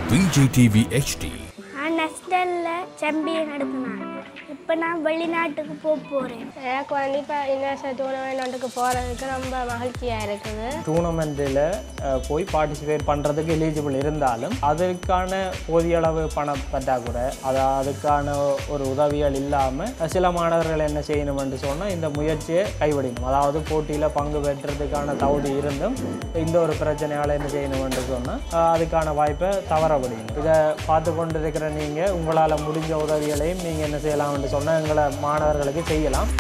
Vijay TV HD நான் நெஸ்டலில் champion எடுத்தினான் இப்போ நான் வெளிநாட்டுக்கு போக போகிறேன் எனக்கு வந்து இப்போ இன்டர்நேஷனல் டூர்னமெண்ட்டுக்கு போகிறதுக்கு ரொம்ப மகிழ்ச்சியாக இருக்குது டூர்னமெண்ட்டில் போய் பார்ட்டிசிபேட் பண்ணுறதுக்கு எலிஜிபிள் இருந்தாலும் அதற்கான போதிய அளவு பண பற்றாக்குறை அது அதுக்கான ஒரு உதவிகள் இல்லாமல் சில மாணவர்கள் என்ன செய்யணும்னு சொன்னால் இந்த முயற்சியை கைவிடணும் அதாவது போட்டியில் பங்கு பெற்றதுக்கான தகுதி இருந்தும் இந்த ஒரு பிரச்சனையால் என்ன செய்யணும்னு சொன்னால் அதுக்கான வாய்ப்பை தவற விடணும் இதை பார்த்து கொண்டு இருக்கிற நீங்கள் உங்களால் முடிஞ்ச உதவிகளையும் நீங்கள் என்ன செய்யலாம்னு சொன்னால் எங்களை மாணவர்களுக்கு செய்யலாம்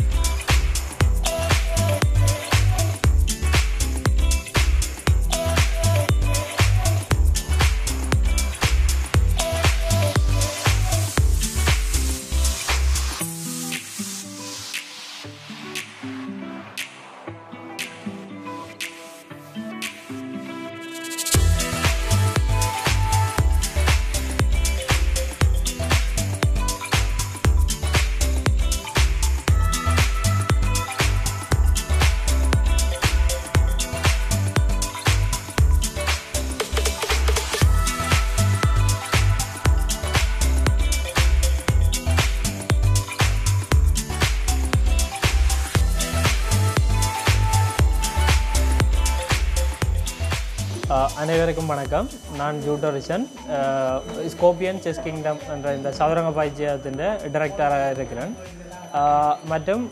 அஹ் அனைவருக்கும் வணக்கம் நான் ஜூட்டோரிசன் ஸ்கோப்பியன் செஸ் கிங்டம் என்ற இந்த சதுரங்க பயிற்சியத்தின் டைரக்டராக இருக்கிறேன் அஹ் மற்றும்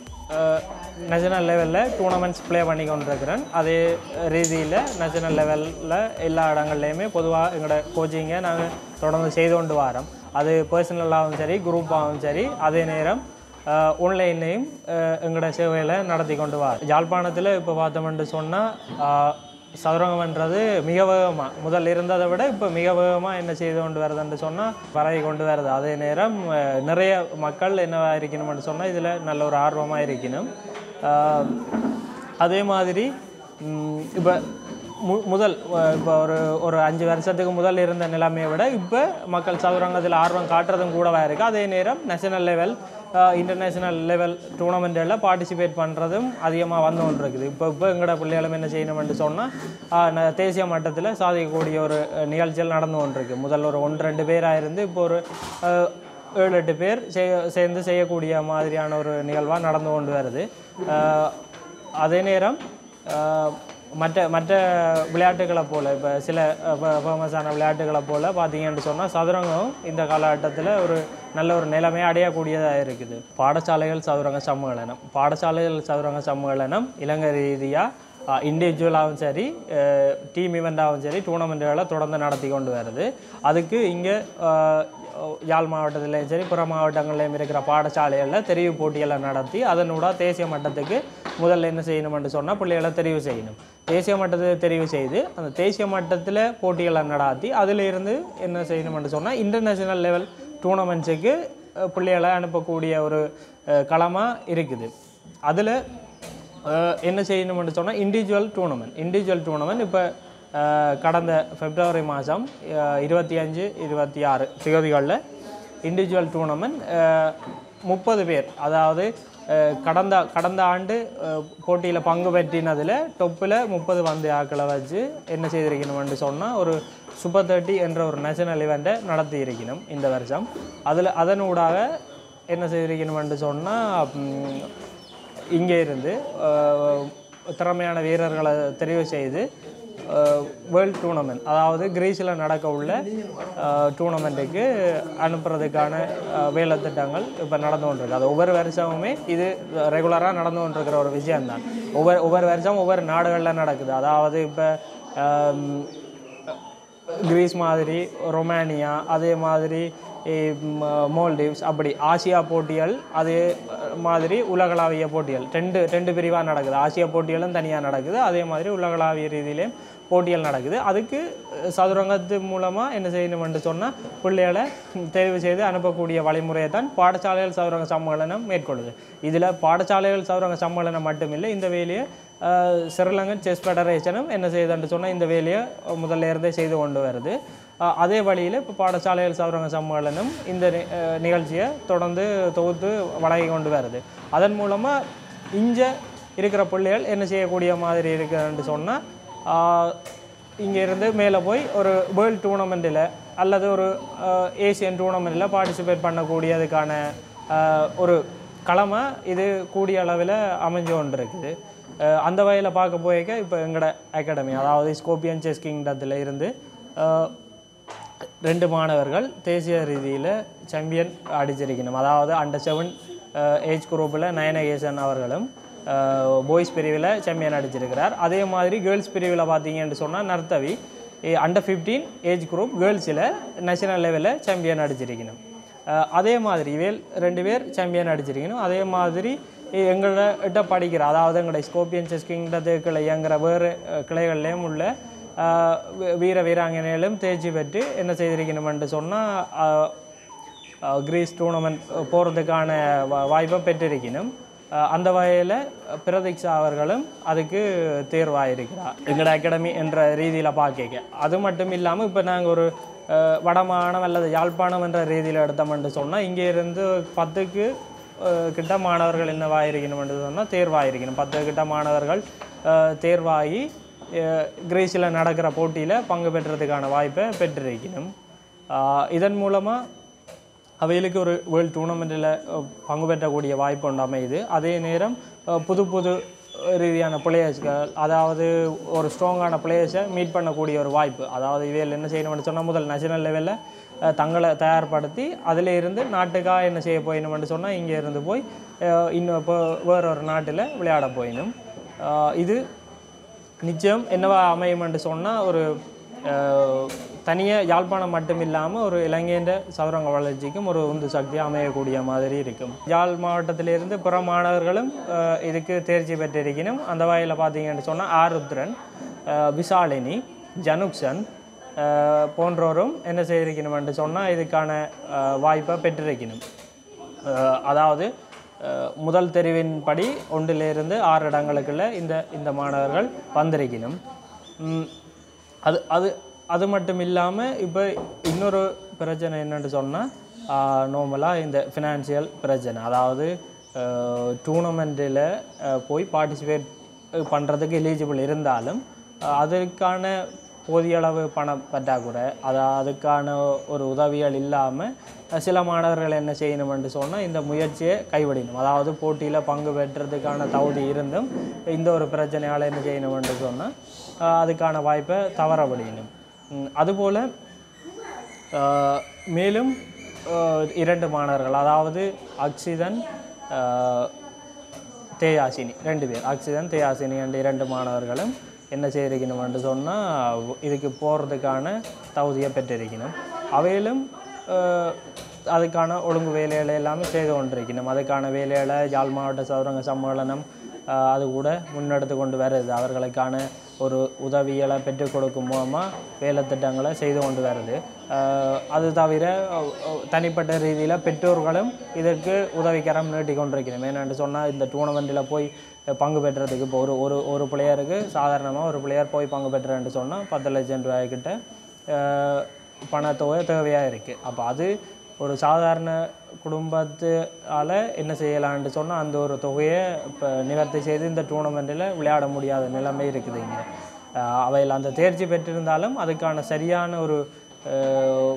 நேஷனல் லெவலில் டூர்னமெண்ட்ஸ் ப்ளே பண்ணி கொண்டிருக்கிறேன் அதே ரீதியில் நேஷனல் லெவலில் எல்லா இடங்கள்லையுமே பொதுவாக எங்களோட கோச்சிங்கை நாங்கள் தொடர்ந்து செய்து கொண்டு வரோம் அது பர்சனலாகவும் சரி குரூப்பாகவும் சரி அதே நேரம் ஆன்லைன்லேயும் எங்களோட சேவையில் நடத்தி கொண்டு வர யாழ்ப்பாணத்தில் இப்போ பார்த்தோம்னு சொன்னால் சதுரங்கம்ன்றது மிக வேகமாக முதல் இருந்ததை விட இப்போ மிக வேகமாக என்ன செய்து கொண்டு வருதுன்னு சொன்னால் பரவி கொண்டு வருது அதே நேரம் அஹ், நிறைய மக்கள் என்னவா இருக்கணும்னு சொன்னால் இதில் நல்ல ஒரு ஆர்வமாக இருக்கணும் அஹ், அதே மாதிரி இப்போ மு முதல் அஹ், இப்போ ஒரு ஒரு அஞ்சு வருஷத்துக்கு முதல் இருந்த நிலைமையை விட இப்போ மக்கள் சதுரங்கத்தில் ஆர்வம் காட்டுறதும் கூடவா இருக்குது அதே நேரம் நேஷனல் லெவல் இன்டர்நேஷ்னல் லெவல் டூர்னமெண்ட்டில் பார்ட்டிசிபேட் பண்ணுறதும் அதிகமாக வந்து கொண்டு இருக்குது இப்போ இப்போ எங்களோட பிள்ளைகளும் என்ன செய்யணும்னு சொன்னால் தேசிய மட்டத்தில் சாதிக்கக்கூடிய ஒரு அஹ், நிகழ்ச்சிகள் நடந்து கொண்டிருக்கு முதல்ல ஒரு ஒன்று ரெண்டு பேராக இருந்து இப்போ ஒரு அஹ், ஏழு எட்டு பேர் செய்ய சேர்ந்து செய்யக்கூடிய மாதிரியான ஒரு நிகழ்வாக நடந்து கொண்டு வருது அஹ், அதே நேரம் அஹ், மற்ற மற்ற விளையாட்டுகளை போல் இப்போ சில ஃபேமஸான விளையாட்டுகளை போல் பார்த்தீங்கன்னு சொன்னால் சதுரங்கம் இந்த காலகட்டத்தில் ஒரு நல்ல ஒரு நிலைமையை அடையக்கூடியதாக இருக்குது பாடசாலைகள் சதுரங்க சம்மேளனம் பாடசாலைகள் சதுரங்க சம்மேளனம் இலங்கை ரீதியாக இண்டிவிஜுவலாகவும் சரி டீம் ஈவெண்ட்டாகவும் சரி டூர்னமெண்ட்டுகளை தொடர்ந்து நடத்தி கொண்டு வருது அதுக்கு இங்கே யாழ் மாவட்டத்திலையும் சரி புற மாவட்டங்கள்லையும் இருக்கிற பாடசாலைகளில் தெரிவு போட்டிகளை நடத்தி அதனூட தேசிய மட்டத்துக்கு முதல்ல என்ன செய்யணும்னு சொன்னால் பிள்ளைகளை தெரிவு செய்யணும் தேசிய மட்டத்தை தெரிவு செய்து அந்த தேசிய மட்டத்தில் போட்டிகளை நடத்தி அதில் இருந்து என்ன செய்யணும்னு சொன்னால் இன்டர்நேஷ்னல் லெவல் டூர்னமெண்ட்ஸுக்கு அஹ், பிள்ளைகளை அனுப்பக்கூடிய ஒரு களமாக இருக்குது அதில் என்ன செய்யணும்னு சொன்னால் இண்டிவிஜுவல் டூர்னமெண்ட் இண்டிவிஜுவல் டூர்னமெண்ட் இப்போ கடந்த பிப்ரவரி மாதம் இருபத்தி அஞ்சு இருபத்தி ஆறு திகதிகளில் இண்டிவிஜுவல் டூர்னமெண்ட் முப்பது பேர் அதாவது அஹ், கடந்த கடந்த ஆண்டு போட்டியில் பங்கு பெற்றினதில் டொப்பில் முப்பது வந்து ஆக்களை வச்சு என்ன செய்திருக்கணும்னு சொன்னால் ஒரு சூப்பர் தேர்ட்டி என்ற ஒரு நேஷனல் இவெண்ட்டை நடத்தி இருக்கணும் இந்த வருஷம் அதில் அதனூடாக என்ன செய்திருக்கணும்னு சொன்னால் இங்கே இருந்து அஹ், திறமையான வீரர்களை தெரிவு செய்து வேர்ல்ட் டூர்னமெண்ட் அதாவது கிரீஸில் நடக்க உள்ள டூர்னமெண்ட்டுக்கு அனுப்புறதுக்கான அஹ், வேலை திட்டங்கள் இப்போ நடந்து கொண்டிருக்கு அது ஒவ்வொரு வருஷமுமே இது ரெகுலராக நடந்து கொண்டிருக்கிற ஒரு விஷயம்தான் ஒவ்வொரு ஒவ்வொரு வருஷம் ஒவ்வொரு நாடுகளில் நடக்குது அதாவது இப்போ கிரீஸ் மாதிரி ரொமானியா அதே மாதிரி மோல்டிவ்ஸ் அப்படி ஆசியா போட்டிகள் அதே அஹ், மாதிரி உலகளாவிய போட்டிகள் ரெண்டு ரெண்டு பிரிவாக நடக்குது ஆசியா போட்டிகளும் தனியாக நடக்குது அதே மாதிரி உலகளாவிய ரீதியிலையும் போட்டிகள் நடக்குது அதுக்கு அஹ், சதுரங்கத்து மூலமாக என்ன செய்யணும்னு சொன்னால் பிள்ளைகளை தெரிவு செய்து அனுப்பக்கூடிய வழிமுறையை தான் பாடசாலைகள் சதுரங்க சம்மேளனம் மேற்கொள்ளுது இதில் பாடசாலைகள் சதுரங்க சம்மேளனம் மட்டுமில்லை இந்த வேலையை அஹ், ஸ்ரீலங்கன் செஸ் ஃபெடரேஷனும் என்ன செய்யுதுன்னு சொன்னால் இந்த வேலையை முதல்ல இருந்தே செய்து கொண்டு வருது அஹ், அதே வழியில் இப்போ பாடசாலைகள் சதுரங்க சம்மேளனம் இந்த நி- அஹ், நிகழ்ச்சியை தொடர்ந்து தொகுத்து வழங்கி கொண்டு வருது அதன் மூலமாக இங்கே இருக்கிற பிள்ளைகள் என்ன செய்யக்கூடிய மாதிரி இருக்குன்னு சொன்னால் இங்கே இருந்து மேலே போய் ஒரு வேர்ல்டு டூர்னமெண்ட்டில் அல்லது ஒரு ஏசியன் டூர்னமெண்ட்டில் பார்ட்டிசிபேட் பண்ணக்கூடியதுக்கான அஹ், ஒரு களமை இது கூடிய அளவில் அமைஞ்சு கொண்டு இருக்குது அஹ், அந்த வகையில் பார்க்க போயிருக்க இப்போ எங்களோட அகாடமி அதாவது ஸ்கோப்பியன் செஸ் கிங்டத்தில் இருந்து அஹ், ரெண்டு மாணவர்கள் தேசிய ரீதியில் சாம்பியன் அடிச்சிருக்கணும் அதாவது அண்டர் செவன் ஏஜ் குரூப்பில் நயனகேசன் அவர்களும் பாய்ஸ் பிரிவில் சாம்பியன் அடிச்சிருக்கிறார் அதே மாதிரி கேர்ள்ஸ் பிரிவில் பார்த்தீங்கன்னு சொன்னால் Narthavi under fifteen age group கேர்ள்ஸில் நேஷனல் லெவலில் சாம்பியன் அடிச்சிருக்கணும் அஹ் அதே மாதிரி வேல் ரெண்டு பேர் சாம்பியன் அடிச்சிருக்கணும் அதே மாதிரி எங்கள்கிட்ட படிக்கிற அதாவது எங்களுடைய ஸ்கோப்பியன் செஸ் கிங்டத்து கிளை இயங்குற வேறு அஹ், கிளைகள்லேயும் உள்ள அஹ், வீ- வீர வீராங்கனைகளும் தேர்ச்சி பெற்று என்ன செய்திருக்கணும்னு சொன்னால் கிரீஸ் டூர்னமெண்ட் போகிறதுக்கான வா- வாய்ப்பை பெற்றிருக்கணும் அஹ் அந்த வகையில் பிரதீக்ஷா அவர்களும் அதுக்கு தேர்வாயிருக்கிறார் எங்களோட அகாடமி என்ற ரீதியில் பார்க்க அது மட்டும் இல்லாமல் இப்போ நாங்கள் ஒரு அஹ், வடமானம் அல்லது யாழ்ப்பாணம் என்ற ரீதியில் எடுத்தோம்னு சொன்னால் இங்கே இருந்து பத்துக்கு அஹ், கிட்ட மாணவர்கள் என்னவாயிருக்கணும்னு சொன்னால் தேர்வாயிருக்கணும் பத்து கிட்ட மாணவர்கள் அஹ், தேர்வாகி அஹ், கிரீஸில் நடக்கிற போட்டியில் பங்கு பெற்றதுக்கான வாய்ப்பை பெற்றிருக்கணும் அஹ், இதன் மூலமாக அவைகளுக்கு ஒரு வேர்ல்டு டூர்னமெண்ட்டில் பங்கு பெற்றக்கூடிய வாய்ப்பு உண்டு அமையுது அதே நேரம் அஹ், புது புது ரீதியான பிளேயர்ஸ்கள் அதாவது ஒரு ஸ்ட்ராங்கான பிளேயர்ஸை மீட் பண்ணக்கூடிய ஒரு வாய்ப்பு அதாவது இவையில் என்ன செய்யணும்னு சொன்னால் முதல் நேஷனல் லெவலில் தங்களை தயார்படுத்தி அதில் இருந்து நாட்டுக்காக என்ன செய்ய போயிடணும்னு சொன்னால் இங்கே இருந்து போய் அஹ், இன்னும் இப்போ வேற ஒரு நாட்டில் விளையாட போயிடும் அஹ், இது நிச்சயம் என்னவா அமையும்னு சொன்னால் ஒரு தனியாக யாழ்ப்பாணம் மட்டும் இல்லாமல் ஒரு இலங்கையின் சதுரங்க வளர்ச்சிக்கும் ஒரு உந்து சக்தியாக அமையக்கூடிய மாதிரி இருக்கும் யாழ் மாவட்டத்திலிருந்து பிற மாணவர்களும் அஹ், இதுக்கு தேர்ச்சி பெற்றிருக்கணும் அந்த வகையில் பார்த்தீங்கன்னு சொன்னால் ஆருத்ரன் அஹ், விசாலினி ஜனுக்சன் அஹ், போன்றோரும் என்ன செய்திருக்கணும்னு சொன்னால் இதுக்கான அஹ், வாய்ப்பை பெற்றிருக்கணும் அஹ், அதாவது அஹ், முதல் தெரிவின்படி ஒன்றிலிருந்து ஆறு இடங்களுக்குள்ள இந்த இந்த மாணவர்கள் வந்திருக்கணும் ம், அது அது அது மட்டும் இல்லாமல் இப்போ இன்னொரு பிரச்சனை என்னன்னு சொன்னால் நார்மலாக இந்த ஃபினான்சியல் பிரச்சனை அதாவது டூர்னமெண்ட்டில் போய் பார்ட்டிசிபேட் பண்ணுறதுக்கு எலிஜிபிள் இருந்தாலும் அஹ், அதற்கான போதிய அளவு பண பற்றாக்குறை அது அதுக்கான ஒரு உதவிகள் இல்லாமல் சில மாணவர்கள் என்ன செய்யணும்னு சொன்னால் இந்த முயற்சியை கைவிடணும் அதாவது போட்டியில் பங்கு பெற்றதுக்கான தகுதி இருந்தும் இந்த ஒரு பிரச்சனையால் என்ன செய்யணும்னு சொன்னால் அதுக்கான வாய்ப்பை தவறவிடணும் உம், அதுபோல் ஆஹ், மேலும் ஆஹ், இரண்டு மாணவர்கள் அதாவது அக்ஷிதன் ஆஹ், தேயாசினி ரெண்டு பேர் அக்ஷிதன் தேயாசினி என்ற இரண்டு மாணவர்களும் என்ன செய்திருக்கணும்னு சொன்னால் இதுக்கு போகிறதுக்கான தகுதியை பெற்றிருக்கணும் அவையிலும் ஆஹ், அதுக்கான ஒழுங்கு வேலைகளை எல்லாமே செய்து கொண்டிருக்கணும் அதுக்கான வேலைகளை யாழ் மாவட்ட சதுரங்க சம்மேளனம் ஆஹ், அது கூட முன்னெடுத்து கொண்டு வருது அவர்களுக்கான ஒரு உதவிகளை பெற்றுக் கொடுக்கும் மூலமாக வேலை திட்டங்களை செய்து கொண்டு வருது ஆஹ், அது தவிர அஹ், அஹ், தனிப்பட்ட ரீதியில் பெற்றோர்களும் இதற்கு உதவிக்கரம் நீட்டி கொண்டிருக்கணும் ஏன்னு சொன்னால் இந்த டூர்னமெண்ட்டில் போய் பங்கு பெற்றதுக்கு இப்போ ஒரு ஒரு ஒரு பிளேயருக்கு சாதாரணமாக ஒரு பிளேயர் போய் பங்கு பெற்றேன்னு சொன்னால் பத்து லட்சம் ரூபாய்க்கிட்ட ஆஹ், பணத்தொகை தேவையாக இருக்குது அப்போ அது ஒரு சாதாரண குடும்பத்தால் என்ன செய்யலான்ட்டு சொன்னால் அந்த ஒரு தொகையை இப்போ நிவர்த்தி செய்து இந்த டூர்னமெண்ட்டில் விளையாட முடியாத நிலைமை இருக்குது இங்கே அவையில் அந்த தேர்ச்சி பெற்றிருந்தாலும் அதுக்கான சரியான ஒரு ஆஹ்,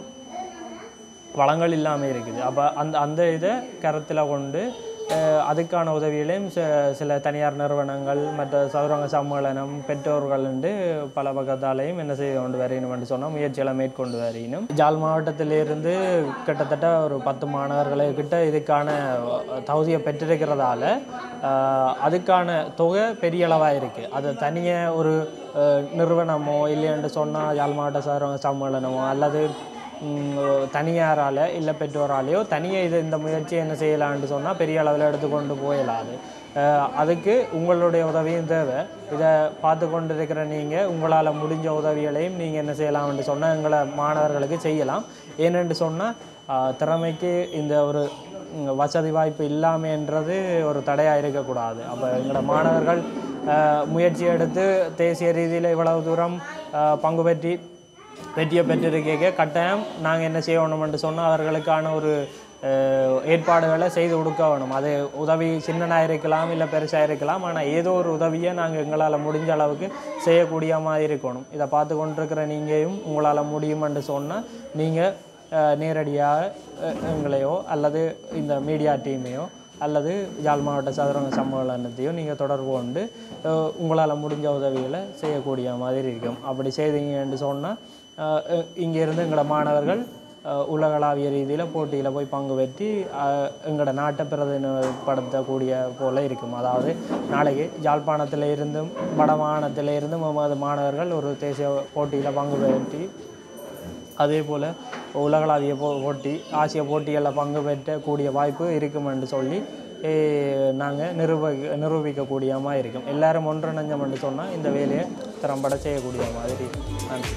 வளங்கள் இல்லாமல் இருக்குது அப்போ அந்த அந்த இதை கருத்தில் கொண்டு அஹ், அதுக்கான உதவிகளையும் ச- சில தனியார் நிறுவனங்கள் மற்ற சதுரங்க சம்மேளனம் பெற்றோர்கள் என்று பல பக்கத்தாலையும் என்ன செய்து கொண்டு வரையணும் என்று சொன்னால் முயற்சிகளை மேற்கொண்டு வரையணும் ஜாழ் மாவட்டத்திலிருந்து கிட்டத்தட்ட ஒரு பத்து மாணவர்களை கிட்ட இதுக்கான தகுதியை பெற்றிருக்கிறதால அஹ், அதுக்கான தொகை பெரிய அளவாக இருக்குது அது தனியாக ஒரு அஹ், நிறுவனமோ இல்லையென்று சொன்னால் யாழ் மாவட்ட சதுரங்க சம்மேளனமோ அல்லது ம், தனியாரால் இல்லை பெற்றோராலேயோ தனியாக இது இந்த முயற்சியை என்ன செய்யலாம்னு சொன்னால் பெரிய அளவில் எடுத்துக்கொண்டு போயிடலாது அஹ், அதுக்கு உங்களுடைய உதவியும் தேவை இதை பார்த்து கொண்டு இருக்கிற நீங்கள் உங்களால் முடிஞ்ச உதவிகளையும் நீங்கள் என்ன செய்யலாம்னு சொன்னால் எங்களை மாணவர்களுக்கு செய்யலாம் ஏனென்று சொன்னால் திறமைக்கு இந்த ஒரு ம், வசதி வாய்ப்பு இல்லாமன்றது ஒரு தடையாக இருக்கக்கூடாது அப்போ எங்களோட மாணவர்கள் அஹ், முயற்சி எடுத்து தேசிய ரீதியில் இவ்வளவு தூரம் அஹ், பங்கு பெற்றி வெற்றியை பெற்றிருக்கீங்க கட்டாயம் நாங்கள் என்ன செய்யணும்னு சொன்னால் அவர்களுக்கான ஒரு அஹ், ஏற்பாடுகளை செய்து கொடுக்க வேணும் அது உதவி சின்னனாக இருக்கலாம் இல்லை பெருசாக இருக்கலாம் ஆனால் ஏதோ ஒரு உதவியை நாங்கள் எங்களால் முடிஞ்ச அளவுக்கு செய்யக்கூடிய மாதிரி இருக்கணும் இதை பார்த்து கொண்டிருக்கிற நீங்களும் உங்களால் முடியுமென்று சொன்னால் நீங்கள் நேரடியாக அஹ், எங்களையோ அல்லது இந்த மீடியா டீமையோ அல்லது யாழ் மாவட்ட சதுரங்க சம்மேளனத்தையும் நீங்கள் தொடர்பு கொண்டு அஹ், உங்களால் முடிஞ்ச உதவிகளை செய்யக்கூடிய மாதிரி இருக்கும் அப்படி செய்தீங்கன்னு சொன்னால் இங்கேருந்து எங்களோட மாணவர்கள் அஹ், உலகளாவிய ரீதியில் போட்டியில் போய் பங்கு பெற்றி அஹ், எங்களோட நாட்டை பிரதிநிதிப்படுத்தக்கூடிய போல இருக்கும் அதாவது நாளைக்கு யாழ்ப்பாணத்தில் இருந்தும் வடமாகாணத்தில் இருந்தும் நமது மாணவர்கள் ஒரு தேசிய போட்டியில் பங்கு பெற்றி அதே போல் உலகளாவிய போ போட்டி ஆசிய போட்டிகளில் பங்கு பெற்றக்கூடிய வாய்ப்பு இருக்கும் என்று சொல்லி நாங்கள் நிரூபி நிரூபிக்கக்கூடிய மாதிரி இருக்கும் எல்லாரும் ஒன்றிணைஞ்சோம் என்று சொன்னால் இந்த வேலையை திறம்பட செய்யக்கூடிய மாதிரி இருக்கும் நன்றி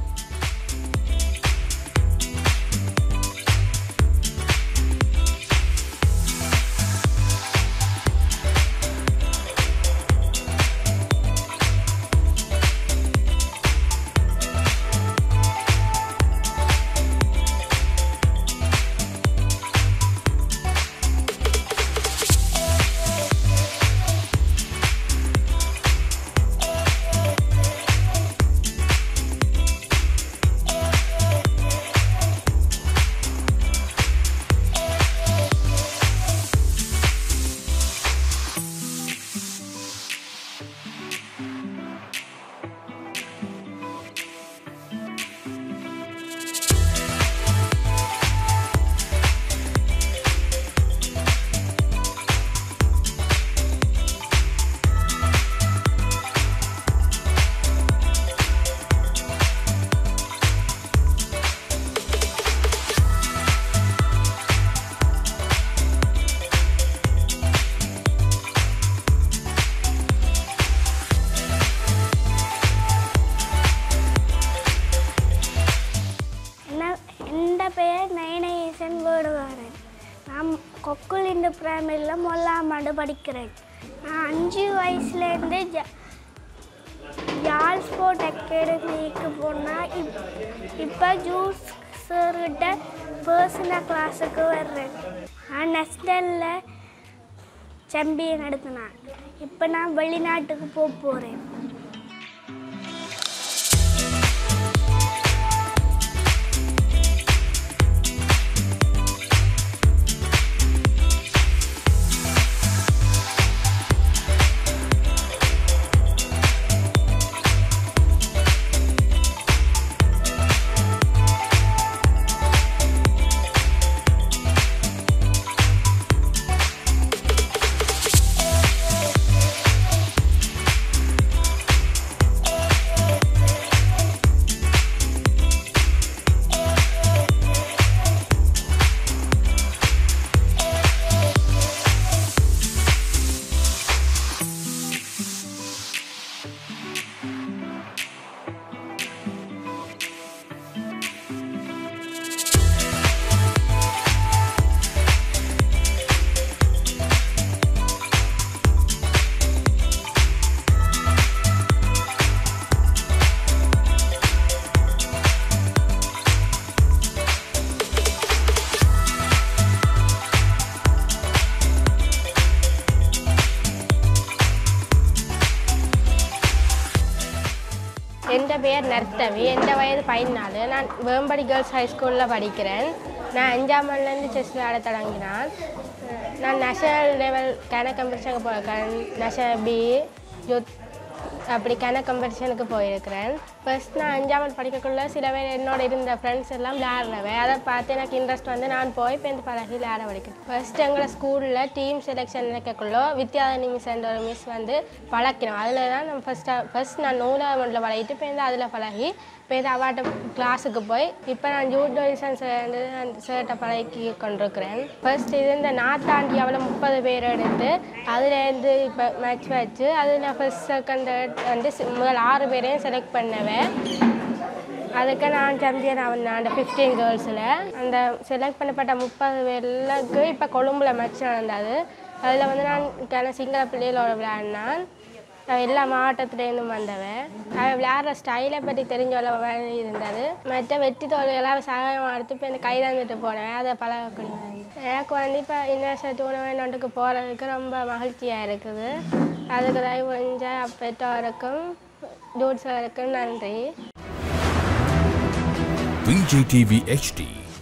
என்ன എൻ്റെ പേര് നയനേശൻ വീടുകാരൻ நான் கொக்குலிண்டு பிரைமரியில் முதலாம் ஆண்டு படிக்கிறேன் நான் அஞ்சு வயசுலேருந்து ஜ யாழ் ஸ்போர்ட் அகாடமிக்கு போனால் இப் இப்போ ஜூஸ் சார்கிட்ட பர்சனல் கிளாஸுக்கு வர்றேன் நான் நேஷ்னலில் சாம்பியன் எடுத்தினேன் இப்போ நான் வெளிநாட்டுக்கு போக போகிறேன் എൻ്റെ പേര് നർത്തവി എൻ്റെ വയது பதினாலு நான் வேம்படி கேர்ள்ஸ் ஹை ஸ்கூலில் படிக்கிறேன் நான் அஞ்சாம் மணிலேருந்து செஸ் விளையாட தொடங்கினான் நான் நேஷனல் லெவல் கன காம்படிஷனுக்கு போயிருக்கேன் நேஷனல் பி யூத் அப்படி கன காம்படிஷனுக்கு போயிருக்கிறேன் ஃபர்ஸ்ட் நான் அஞ்சாம் ஆண்டு படிக்கக்குள்ள சில பேர் என்னோட இருந்த ஃப்ரெண்ட்ஸ் எல்லாம் விளையாடுறவே அதை பார்த்து எனக்கு இன்ட்ரெஸ்ட் வந்து நான் போய் இப்போ இந்த பழகி விளையாட படிக்கிறேன் ஃபர்ஸ்ட் எங்களை ஸ்கூலில் டீம் செலெக்ஷன் நினைக்கக்குள்ள வித்யாதனி மிஸ் என்ற ஒரு மிஸ் வந்து பழக்கினோம் அதில் தான் நான் ஃபஸ்ட்டாக ஃபர்ஸ்ட் நான் நூலாக மண்டில் பழகிட்டு இப்போ இந்த அதில் பழகி இப்போ இந்த அவாட்ட கிளாஸுக்கு போய் இப்போ நான் ஜூட் லைசன்ஸ் சேர்ட்டை பழகி கொண்டிருக்கிறேன் ஃபர்ஸ்ட் இது இந்த நாத்தாண்டியாவில் முப்பது பேர் எடுத்து அதுலேருந்து இப்போ மேட்ச் வச்சு அதில் ஃபர்ஸ்ட் செகண்ட் வந்து சி- முதல் ஆறு பேரையும் செலக்ட் பண்ணவேன் அதுக்கு நான் சாம்பியன் ஆனேன் அந்த ஃபிஃப்டீன் கேர்ள்ஸில் அந்த செலக்ட் பண்ணப்பட்ட முப்பது பேருக்கு இப்போ கொழும்புல மேட்ச் நடந்தது அதில் வந்து நான் கன சிங்கள பிள்ளைகளோட விளையாடினான் அவ எல்லா மாவட்டத்துலேருந்தும் வந்தவ அவள் விளையாடுற ஸ்டைலை பற்றி தெரிஞ்சவள வேண்டி இருந்தது மற்ற வெற்றி தோல்விகளாக சகாயம் எடுத்து இப்போ இந்த கை தந்துட்டு போனேன் அதை பழகக்கூடிய எனக்கு வந்து இப்போ இன்டர்நேஷனல் டூர்னமெண்ட்டுக்கு போகிறதுக்கு ரொம்ப மகிழ்ச்சியாக இருக்குது அதுக்கு தயவு செஞ்ச பெற்றோருக்கும் ஜூட் சாருக்கும் நன்றி விஜய் டிவி HD